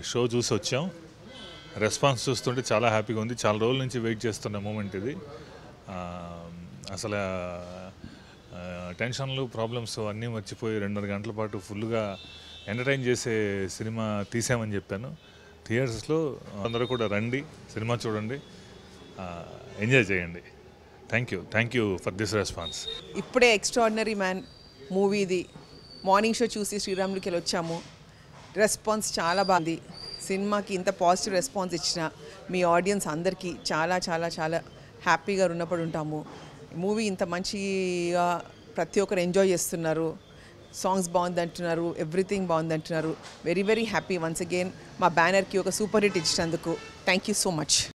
show చూసి వచ్చాం response చూస్తుంటే చాలా హ్యాపీగా ఉంది చాలా రోజుల నుంచి వెయిట్ చేస్తున్న మూమెంట్ ఇది ఆ, అసలు ఆ, టెన్షన్లు ప్రాబ్లమ్స్ అన్నీ మర్చిపోయి రెండున్నర గంటల పాటు ఫుల్గా ఎంటర్టైన్ చేసే సినిమా తీసామని చెప్పాను థియేటర్స్లో అందరూ కూడా రండి సినిమా చూడండి ఎంజాయ్ చేయండి thank you thank you for this response ఇప్పుడే ఎక్స్ట్రాడినరీ మ్యాన్ మూవీది మార్నింగ్ షో చూసి శ్రీరాములకి వెళ్ళి వచ్చాము రెస్పాన్స్ చాలా బాగుంది సినిమాకి ఇంత పాజిటివ్ రెస్పాన్స్ ఇచ్చిన మీ ఆడియన్స్ అందరికీ చాలా చాలా చాలా హ్యాపీగా రుణపడి ఉంటాము మూవీ ఇంత మంచిగా ప్రతి ఒక్కరు ఎంజాయ్ చేస్తున్నారు సాంగ్స్ బాగుంది అంటున్నారు ఎవ్రీథింగ్ బాగుంది అంటున్నారు very very happy once again మా బ్యానర్కి ఒక సూపర్ హిట్ ఇచ్చినందుకు థ్యాంక్ యూ సో మచ్